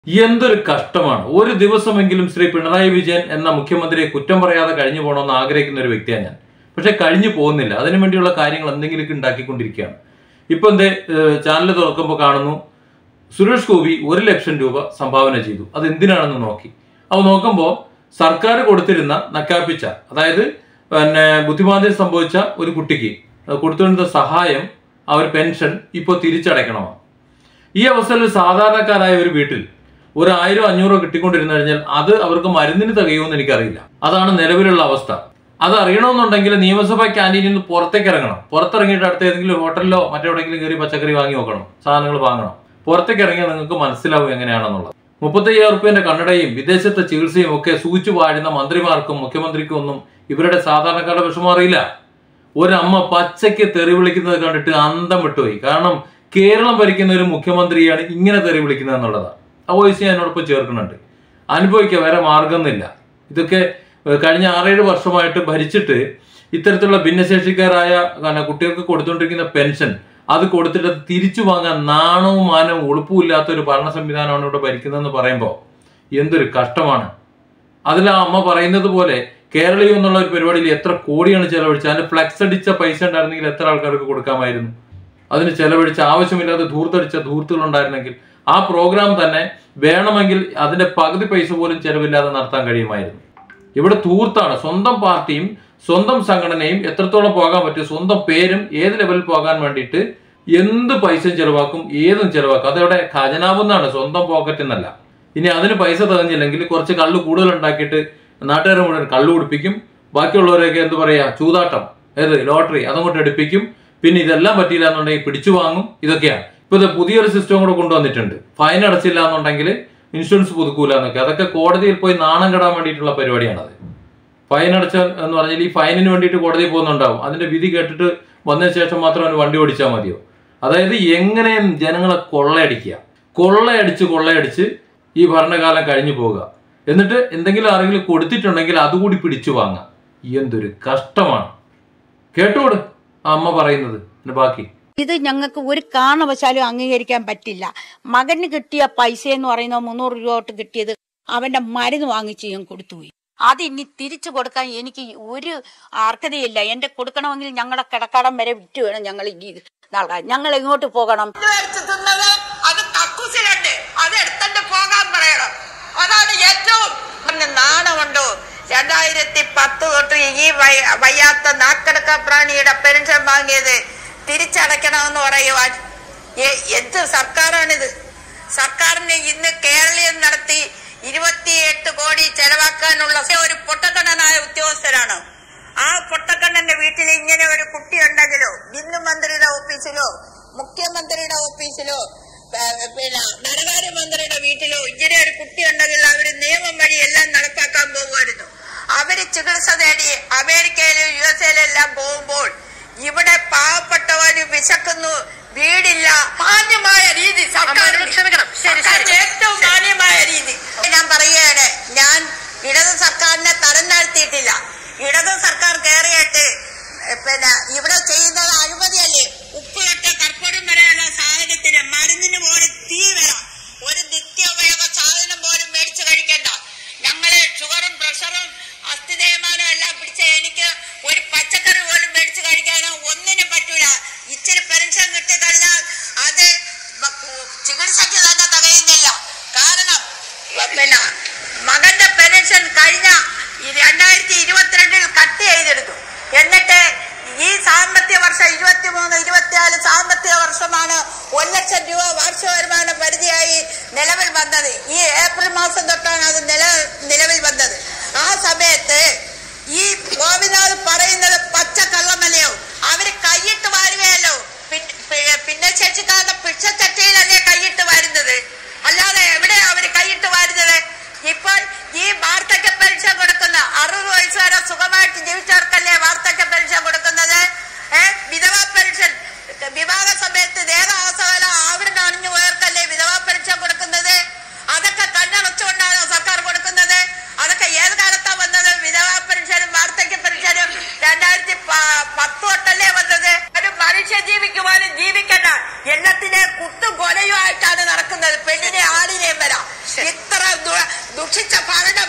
എന്തൊരു കഷ്ടമാണ് ഒരു ദിവസമെങ്കിലും ശ്രീ പിണറായി വിജയൻ എന്ന മുഖ്യമന്ത്രിയെ കുറ്റം പറയാതെ കഴിഞ്ഞു പോകണമെന്ന് ആഗ്രഹിക്കുന്ന ഒരു വ്യക്തിയാണ് ഞാൻ പക്ഷെ കഴിഞ്ഞു പോകുന്നില്ല അതിനു വേണ്ടിയുള്ള കാര്യങ്ങൾ എന്തെങ്കിലുമൊക്കെ ഉണ്ടാക്കിക്കൊണ്ടിരിക്കുകയാണ് ഇപ്പൊ എന്തേ ചാനൽ തുറക്കുമ്പോൾ കാണുന്നു സുരേഷ് ഗോപി ഒരു ലക്ഷം രൂപ സംഭാവന ചെയ്തു അത് എന്തിനാണെന്ന് നോക്കി അത് നോക്കുമ്പോൾ സർക്കാർ കൊടുത്തിരുന്ന നക്കാപ്പിച്ച അതായത് പിന്നെ ബുദ്ധിമാന്ദ്യം സംഭവിച്ച ഒരു കുട്ടിക്ക് കൊടുത്തിരുന്ന സഹായം ആ ഒരു പെൻഷൻ ഇപ്പോൾ തിരിച്ചടയ്ക്കണമാണ് ഈ അവസരത്തിൽ സാധാരണക്കാരായ ഒരു വീട്ടിൽ ഒരു ആയിരം അഞ്ഞൂറോ കിട്ടിക്കൊണ്ടിരുന്നു കഴിഞ്ഞാൽ അത് അവർക്ക് മരുന്നിന് തികയുമെന്ന് എനിക്കറിയില്ല അതാണ് നിലവിലുള്ള അവസ്ഥ അത് അറിയണമെന്നുണ്ടെങ്കിൽ നിയമസഭാ ക്യാൻറ്റീനിൽ നിന്ന് പുറത്തേക്ക് ഇറങ്ങണം പുറത്തിറങ്ങിയിട്ട് അടുത്ത ഏതെങ്കിലും ഹോട്ടലിലോ മറ്റെവിടെയെങ്കിലും കയറി പച്ചക്കറി വാങ്ങി നോക്കണം സാധനങ്ങൾ വാങ്ങണം പുറത്തേക്ക് ഇറങ്ങിയാൽ നിങ്ങൾക്ക് മനസ്സിലാവും എങ്ങനെയാണെന്നുള്ളത് മുപ്പത്തയ്യായിരം റുപ്യന്റെ കണ്ണടയും വിദേശത്തെ ചികിത്സയും ഒക്കെ സൂചിച്ചു വാഴുന്ന മന്ത്രിമാർക്കും മുഖ്യമന്ത്രിക്കും ഒന്നും ഇവരുടെ സാധാരണക്കാരുടെ വിഷമം അറിയില്ല ഒരമ്മ പച്ചയ്ക്ക് തെറി വിളിക്കുന്നത് കണ്ടിട്ട് അന്തം വിട്ടുപോയി കാരണം കേരളം ഭരിക്കുന്ന ഒരു മുഖ്യമന്ത്രിയാണ് ഇങ്ങനെ തെറി വിളിക്കുന്നത് എന്നുള്ളതാണ് ആ വോയിസ് ഞാൻ എന്നോടൊപ്പം ചേർക്കുന്നുണ്ട് അനുഭവിക്കുക വേറെ മാർഗമൊന്നുമില്ല ഇതൊക്കെ ഏഹ്, കഴിഞ്ഞ ആറേഴ് വർഷമായിട്ട് ഭരിച്ചിട്ട് ഇത്തരത്തിലുള്ള ഭിന്നശേഷിക്കാരായ പിന്നെ കുട്ടികൾക്ക് കൊടുത്തുകൊണ്ടിരിക്കുന്ന പെൻഷൻ അത് കൊടുത്തിട്ട് അത് തിരിച്ചു വാങ്ങാൻ നാണവും മാനവും ഉളുപ്പുമില്ലാത്ത ഒരു ഭരണ സംവിധാനമാണ് ഇവിടെ ഭരിക്കുന്നതെന്ന് പറയുമ്പോൾ എന്തൊരു കഷ്ടമാണ് അതിൽ ആ അമ്മ പറയുന്നത് പോലെ കേരളീയം എന്നുള്ള ഒരു പരിപാടിയിൽ എത്ര കോടിയാണ് ചെലവഴിച്ചത് അതിന് ഫ്ലക്സ് അടിച്ച പൈസ ഉണ്ടായിരുന്നെങ്കിൽ എത്ര ആൾക്കാർക്ക് കൊടുക്കാമായിരുന്നു അതിന് ചെലവഴിച്ച ആവശ്യമില്ലാതെ ധൂർത്തടിച്ച ധൂർത്തുകൾ ഉണ്ടായിരുന്നെങ്കിൽ ആ പ്രോഗ്രാം തന്നെ വേണമെങ്കിൽ അതിന്റെ പകുതി പൈസ പോലും ചെലവില്ലാതെ നടത്താൻ കഴിയുമായിരുന്നു ഇവിടെ ധൂർത്താണ് സ്വന്തം പാർട്ടിയും സ്വന്തം സംഘടനയും എത്രത്തോളം പോകാൻ പറ്റും സ്വന്തം പേരും ഏത് ലെവലിൽ പോകാൻ വേണ്ടിയിട്ട് എന്ത് പൈസയും ചെലവാക്കും ഏതും ചെലവാക്കും അതവിടെ ഖജനാവെന്നാണ് സ്വന്തം പോക്കറ്റിൽ നിന്നല്ല ഇനി അതിന് പൈസ തികഞ്ഞില്ലെങ്കിൽ കുറച്ച് കള്ള് കൂടുതൽ ഉണ്ടാക്കിയിട്ട് നാട്ടുകാരെ മുഴുവൻ കള്ളു കുടിപ്പിക്കും ബാക്കിയുള്ളവരെയൊക്കെ എന്ത് പറയാ ചൂതാട്ടം ഏത് ലോട്ടറി അതങ്ങോട്ട് എടുപ്പിക്കും പിന്നെ ഇതെല്ലാം പറ്റിയില്ല എന്നുണ്ടെങ്കിൽ പിടിച്ചു വാങ്ങും ഇതൊക്കെയാണ് ഇപ്പൊ ഇത് പുതിയൊരു സിസ്റ്റം കൂടെ കൊണ്ടുവന്നിട്ടുണ്ട് ഫൈൻ അടച്ചില്ല എന്നുണ്ടെങ്കിൽ ഇൻഷുറൻസ് പുതുക്കൂല എന്നൊക്കെ അതൊക്കെ കോടതിയിൽ പോയി നാണം കെടാൻ വേണ്ടിയിട്ടുള്ള പരിപാടിയാണത് ഫൈൻ അടച്ച എന്ന് പറഞ്ഞാൽ ഈ ഫൈനിന് വേണ്ടിയിട്ട് കോടതിയിൽ പോകുന്നുണ്ടാവും അതിന്റെ വിധി കേട്ടിട്ട് വന്നതിന് ശേഷം മാത്രം അവന് വണ്ടി ഓടിച്ചാൽ മതിയോ അതായത് എങ്ങനെയും ജനങ്ങളെ കൊള്ളയടിക്കുക കൊള്ളയടിച്ച് കൊള്ളയടിച്ച് ഈ ഭരണകാലം കഴിഞ്ഞു പോകുക എന്നിട്ട് എന്തെങ്കിലും ആരെങ്കിലും കൊടുത്തിട്ടുണ്ടെങ്കിൽ അതുകൂടി പിടിച്ചു വാങ്ങാം എന്തൊരു കഷ്ടമാണ് കേട്ടോട് ആ അമ്മ പറയുന്നത് പിന്നെ ബാക്കി ഇത് ഞങ്ങൾക്ക് ഒരു കാരണവശാലും അംഗീകരിക്കാൻ പറ്റില്ല മകന് കിട്ടിയ പൈസ എന്ന് പറയുന്നത് മുന്നൂറ് രൂപ തൊട്ട് കിട്ടിയത് അവന്റെ മരുന്ന് വാങ്ങിച്ച് ഞാൻ കൊടുത്തുപോയി അത് ഇനി തിരിച്ചു കൊടുക്കാൻ എനിക്ക് ഒരു അർഹതയില്ല എന്റെ കൊടുക്കണമെങ്കിൽ ഞങ്ങളുടെ കിടക്കടം വരെ വിറ്റ് വേണം ഞങ്ങൾ ഇനി ഇത് നൽകാൻ ഞങ്ങൾ എങ്ങോട്ട് പോകണം മേടിച്ച് തിന്നത് അത് കക്കൂസിലുണ്ട് അത് എടുത്തോണ്ട് പോകാൻ പറയണം അതാണ് ഏറ്റവും പിന്നെ നാണമുണ്ടോ രണ്ടായിരത്തി പത്ത് തൊട്ട് ഈ വയ- വയ്യാത്ത നാക്കടക്ക പ്രാണിയുടെ പെൻഷൻ വാങ്ങിയത് തിരിച്ചടയ്ക്കണമെന്ന് പറയുവാൻ എ- എന്ത് സർക്കാരാണിത് സർക്കാരിന് ഇന്ന് കേരളീയം നടത്തി ഇരുപത്തിയെട്ട് കോടി ചെലവാക്കാനുള്ള ഒരു പൊട്ടക്കണ്ണനായ ഉദ്യോഗസ്ഥരാണ് ആ പൊട്ടക്കണ്ണന്റെ വീട്ടിൽ ഇങ്ങനെ ഒരു കുട്ടി ഉണ്ടെങ്കിലോ ബിന്ദു മന്ത്രിയുടെ ഓഫീസിലോ മുഖ്യമന്ത്രിയുടെ ഓഫീസിലോ ഏ, പിന്നെ ധനകാര്യമന്ത്രിയുടെ വീട്ടിലോ ഇങ്ങനെ ഒരു കുട്ടി ഉണ്ടെങ്കിൽ അവര് നിയമം വഴി എല്ലാം നടപ്പാക്കാൻ പോകുമായിരുന്നു അവര് ചികിത്സ തേടി അമേരിക്കയിലും യു എസ് എയിലും എല്ലാം പോകുമ്പോൾ ഇവിടെ പാവപ്പെട്ടവന് വിശക്കുന്നു വീടില്ല മാന്യമായ രീതി സർക്കാർ ക്ഷമിക്കണം സർക്കാരിന്റെ ഏറ്റവും മാന്യമായ രീതി ഞാൻ പറയുകയാണ് ഞാൻ ഇടത് സർക്കാരിനെ തരം താഴ്ത്തിയിട്ടില്ല ഇടത് സർക്കാർ കയറിയിട്ട് എ, പിന്നെ ഇവിടെ ചെയ്യുന്നത് അഴിമതിയല്ലേ ഉപ്പ് തൊട്ട് കർപ്പൂരം വരെയുള്ള സാധനത്തിന് മരുന്നിന് പോലും തീ വരാം ഒരു നിത്യോപയോഗ സാധനം പോലും മേടിച്ചു കഴിക്കണ്ട ഞങ്ങള് ഷുഗറും പ്രഷറും അസ്ഥി തേയ്മാനം എല്ലാം പിടിച്ച എനിക്ക് ഒരു പച്ചക്കറി പോലും മേടിച്ചു കഴിക്കാനോ ഒന്നിനും പറ്റൂല ഇച്ചിരി പെൻഷൻ കിട്ടിക്കഴിഞ്ഞാൽ അത് മ- ചികിത്സയ്ക്ക് തന്നെ തികയുന്നില്ല കാരണം പിന്നെ മകന്റെ പെൻഷൻ കഴിഞ്ഞ ഈ രണ്ടായിരത്തി ഇരുപത്തിരണ്ടിൽ കട്ട് ചെയ്തെടുത്തു എന്നിട്ട് ഈ സാമ്പത്തിക വർഷം ഇരുപത്തി മൂന്ന് ഇരുപത്തിനാല് സാമ്പത്തിക വർഷമാണ് ഒരു ലക്ഷം രൂപ വാർഷിക വരുമാന പരിധിയായി നിലവിൽ വന്നത് ഈ ഏപ്രിൽ മാസം തൊട്ടാണ് അത് നില നിലവിൽ വന്നത് ആ സമയത്ത് ഈ ഗോപിനാഥ് പറയുന്നത് പച്ച കള്ളമല്ലയോ അവര് കൈയിട്ട് വാരുകയല്ലോ പിൻ- പി- പിന്നെ ശശികാന്ത പിച്ചച്ചട്ടിയിലല്ലേ കൈയിട്ട് വാരുന്നത് അല്ലാതെ എവിടെയാ അവര് കൈയിട്ട് വാരുന്നത് ഇപ്പോൾ ഈ വാർദ്ധക്യ പെൻഷൻ കൊടുക്കുന്ന അറുപത് വയസ്സ് വരെ സുഖമായിട്ട് ജീവിച്ചവർക്കല്ലേ വാർദ്ധക്യ പെൻഷൻ കൊടുക്കുന്നത് ഏഹ് വിധവാ പെൻഷൻ വിവാഹ സമയത്ത് ദേഹാസകല ആവിടുന്ന് അണിഞ്ഞു പോയവർക്കല്ലേ വിധവാ പെൻഷൻ കൊടുക്കുന്നത് അതൊക്കെ കണ്ണടച്ചുകൊണ്ടാണ് സർക്കാർ കൊടുക്കുന്നത് അതൊക്കെ ഏത് കാലത്താ വന്നത് വിധവാ പെൻഷനും വാർദ്ധക്യ പെൻഷനും രണ്ടായിരത്തി പ- പത്ത് തൊട്ടല്ലേ വന്നത് ഒരു മനുഷ്യ ജീവിക്കുവാനും ജീവിക്കണ്ട എണ്ണത്തിനെ കുത്തും കൊലയുമായിട്ടാണ് നടക്കുന്നത് പെണ്ണിനെ ആടിനെയും വരാം ദുഷിച്ച ഭരണ